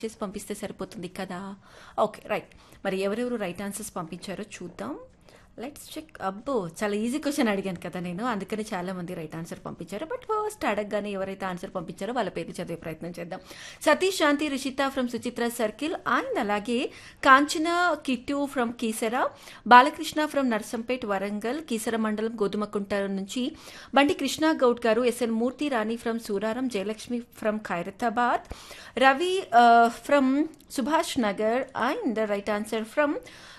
చేసి పంపిస్తే సరిపోతుంది కదా ఓకే రైట్ మరి ఎవరెవరు రైట్ ఆన్సర్స్ పంపించారో చూద్దాం లెట్స్ చెక్ అబ్బో చాలా ఈజీ క్వశ్చన్ అడిగాను కదా నేను అందుకని చాలా మంది రైట్ ఆన్సర్ పంపించారు బట్ ఫస్ట్ అడగగానే ఎవరైతే ఆన్సర్ పంపించారో వాళ్ళ పేర్లు చదివే ప్రయత్నం చేద్దాం Satish Shanti Rishitha from Suchitra circle and అలాగే కాంచన కిట్టు ఫ్రమ్ కీసర బాలకృష్ణ ఫ్రమ్ నర్సంపేట్ వరంగల్ కీసర మండలం గోధుమకుంట నుంచి బండి కృష్ణ గౌడ్ గారు SN Murthy Rani from Suraram Jayalakshmi from Khairatabad Ravi from Subhash Nagar and the right answer from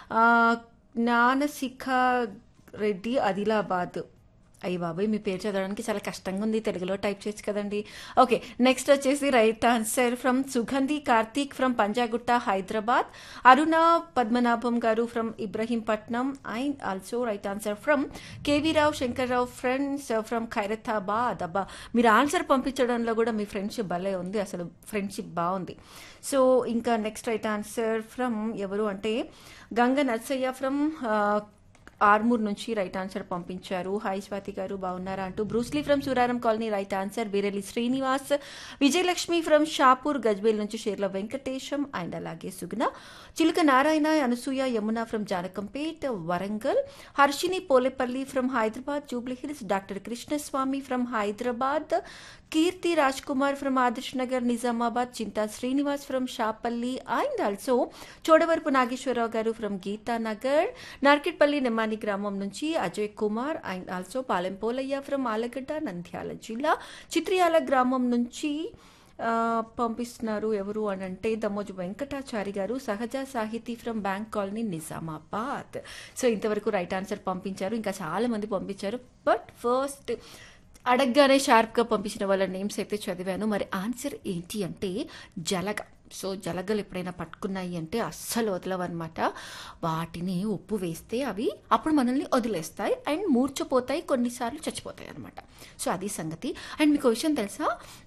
Jnanasikha Reddy Adilabad అయ్యి బాబాయ్ మీ పేరు చదవడానికి చాలా కష్టంగా ఉంది తెలుగులో టైప్ చేయొచ్చు కదండి ఓకే నెక్స్ట్ వచ్చేసి right answer from Sugandhi Karthik from Panjagutta Hyderabad Aruna Padmanabham గారు from Ibrahimpatnam and also right answer from KV Rao Shankar Rao friends from Khairatabad అబ్బా మీరు ఆన్సర్ పంపించడంలో కూడా మీ ఫ్రెండ్షిప్ భలే ఉంది అసలు ఫ్రెండ్షిప్ బాగుంది సో ఇంకా నెక్స్ట్ రైట్ ఆన్సర్ ఫ్రమ్ ఎవరు అంటే గంగ నర్సయ్య ఫ్రమ్ ఆర్మూర్ నుంచి రైట్ ఆన్సర్ పంపించారు హాయ్ స్వాతి గారు బాగున్నారా అంటూ Bruce Lee from Suraram colony right answer Veerelli Srinivas Vijayalakshmi from Shapur Gajwel నుంచి షేర్ల వెంకటేశం అండ్ అలాగే Suguna Chiluka Narayana Anasuya Yamuna from Janakampet Warangal Harshini Polepalli from Hyderabad Jubilee Hills doctor Krishnaswamy from Hyderabad Keerthi Raj Kumar from Adarsh Nagar Nizamabad Chinta Srinivas from Shapalli and also Chodavarapu Nageswara Rao గారు ఫ్రమ్ గీతానగర్ నార్కెట్పల్లి నెమ్మాని గ్రామం నుంచి Ajay Kumar and also Palem Polaiah from Allagadda Nandyala జిల్లా చిత్రియాల గ్రామం నుంచి పంపిస్తున్నారు ఎవరు అని అంటే దమోజు వెంకటాచారి గారు Sahaja Sahithi from bank colony Nizamabad so ఇంతవరకు రైట్ ఆన్సర్ పంపించారు ఇంకా చాలా మంది పంపించారు బట్ ఫస్ట్ అడగగానే షార్ప్గా పంపించిన వాళ్ళ నేమ్స్ అయితే చదివాను మరి ఆన్సర్ ఏంటి అంటే జలగ సో జలగలు ఎప్పుడైనా పట్టుకున్నాయి అంటే అస్సలు వదలవన్నమాట వాటిని ఉప్పు వేస్తే అవి అప్పుడు మనల్ని వదిలేస్తాయి అండ్ మూర్చపోతాయి కొన్నిసార్లు చచ్చిపోతాయి అనమాట సో అది సంగతి అండ్ మీకు విషయం తెలుసా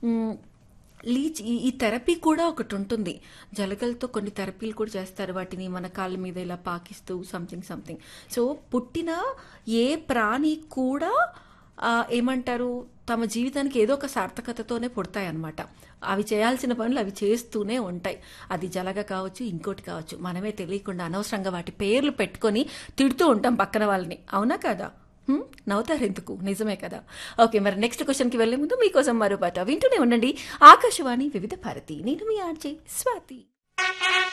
లీచ్ ఈ ఈ థెరపీ కూడా ఒకటి ఉంటుంది జలగలతో కొన్ని థెరపీలు కూడా చేస్తారు వాటిని మన కాళ్ళ మీద ఇలా పాకిస్తూ సంథింగ్ సంథింగ్ సో పుట్టిన ఏ ప్రాణి కూడా ఏమంటారు తమ జీవితానికి ఏదో ఒక సార్థకతతోనే పుడతాయి అనమాట అవి చేయాల్సిన పనులు అవి చేస్తూనే ఉంటాయి అది జలగ కావచ్చు ఇంకోటి కావచ్చు మనమే తెలియకుండా అనవసరంగా వాటి పేర్లు పెట్టుకొని తిడుతూ ఉంటాం పక్కన వాళ్ళని అవునా కదా నవ్వుతారు ఎందుకు నిజమే కదా ఓకే మరి నెక్స్ట్ క్వశ్చన్కి వెళ్లే ముందు మీకోసం మరో పాట వింటూనే ఉండండి ఆకాశవాణి వివిధ భారతి నేను మీ ఆర్జే స్వాతి